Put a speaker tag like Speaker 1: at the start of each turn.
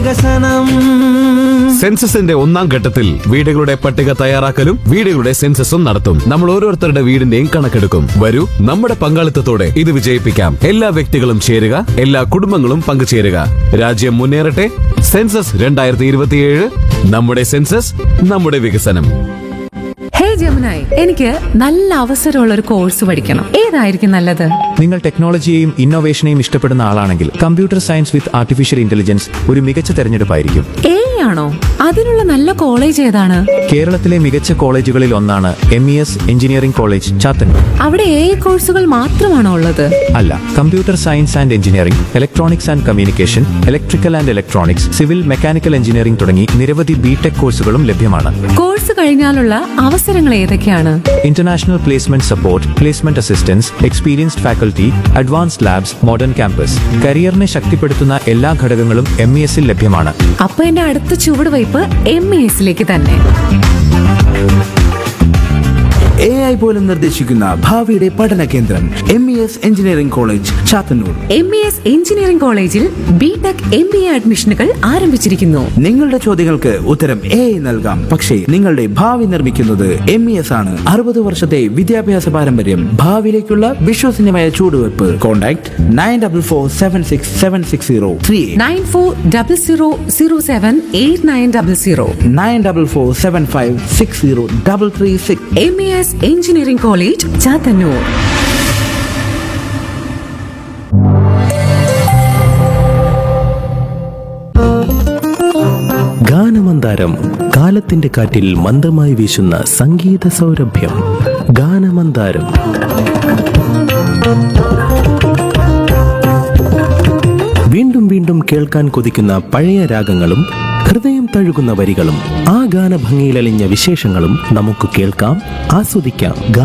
Speaker 1: വികസനം
Speaker 2: സെൻസസിന്റെ ഒന്നാം ഘട്ടത്തിൽ വീടുകളുടെ പട്ടിക തയ്യാറാക്കലും വീടുകളുടെ സെൻസസും നടത്തും നമ്മൾ ഓരോരുത്തരുടെ വീടിന്റെയും കണക്കെടുക്കും വരൂ നമ്മുടെ പങ്കാളിത്തത്തോടെ ഇത് വിജയിപ്പിക്കാം എല്ലാ വ്യക്തികളും ചേരുക എല്ലാ കുടുംബങ്ങളും പങ്കുചേരുക രാജ്യം മുന്നേറട്ടെ സെൻസസ് രണ്ടായിരത്തി ഇരുപത്തിയേഴ് നമ്മുടെ സെൻസസ് നമ്മുടെ വികസനം
Speaker 3: ഹേ ജമുനായി എനിക്ക് നല്ല അവസരമുള്ള ഒരു കോഴ്സ് പഠിക്കണം ഏതായിരിക്കും നല്ലത്
Speaker 4: നിങ്ങൾ ടെക്നോളജിയെയും ഇന്നോവേഷനെയും ഇഷ്ടപ്പെടുന്ന ആളാണെങ്കിൽ computer science with artificial intelligence ഒരു മികച്ച തെരഞ്ഞെടുപ്പായിരിക്കും
Speaker 3: എ ആണോ അതിനുള്ള നല്ല കോളേജ് ഏതാണ്
Speaker 4: കേരളത്തിലെ മികച്ച കോളേജുകളിൽ ഒന്നാണ് M E S engineering college Chathannoor
Speaker 3: അവിടെ എ കോഴ്സുകൾ മാത്രമാണോ ഉള്ളത്
Speaker 4: അല്ല computer science and engineering electronics and communication electrical and electronics civil mechanical engineering തുടങ്ങി നിരവധി ബിടെക് കോഴ്സുകളും ലഭ്യമാണ്
Speaker 3: കോഴ്സ് കഴിഞ്ഞാലുള്ള അവസരങ്ങൾ ഏതൊക്കെയാണ്
Speaker 4: international placement support placement assistance experienced faculty advanced labs modern campus കരിയറിനെ ശക്തിപ്പെടുത്തുന്ന എല്ലാ ഘടകങ്ങളും എം ഇ എസിൽ ലഭ്യമാണ്
Speaker 3: അപ്പൊ എന്റെ അടുത്ത ചുവടുവയ്പ് എം എ എസിലേക്ക് തന്നെ
Speaker 1: എ ഐ പോലും നിർദ്ദേശിക്കുന്ന ഭാവിയുടെ പഠന കേന്ദ്രം M E S engineering college Chathannoor
Speaker 3: M E S engineering കോളേജിൽ B tech M B A അഡ്മിഷനുകൾ ആരംഭിച്ചിരിക്കുന്നു
Speaker 1: നിങ്ങളുടെ ചോദ്യങ്ങൾക്ക് ഉത്തരം എ ഐ നൽകാം പക്ഷേ നിങ്ങളുടെ ഭാവി നിർമ്മിക്കുന്നത് എം ഇ എസ് ആണ് അറുപത് വർഷത്തെ വിദ്യാഭ്യാസ പാരമ്പര്യം ഭാവിയിലേക്കുള്ള വിശ്വസനീയമായ ചൂടുവെപ്പ് contact nine double four seven six seven six zero three
Speaker 3: nine four double zero zero seven eight nine double zero
Speaker 1: nine double four seven five six zero double three six
Speaker 3: M A S engineering college Chathannoor
Speaker 5: ഗാനമന്ദാരം കാലത്തിന്റെ കാറ്റിൽ മന്ദമായി വീശുന്ന സംഗീത സൗരഭ്യം ഗാനമന്ദാരം വീണ്ടും വീണ്ടും കേൾക്കാൻ കൊതിക്കുന്ന പഴയ രാഗങ്ങളും ഹൃദയം തഴുകുന്ന വരികളും ആ ഗാനഭംഗിയിലലിഞ്ഞ വിശേഷങ്ങളും നമുക്ക് കേൾക്കാം ആസ്വദിക്കാം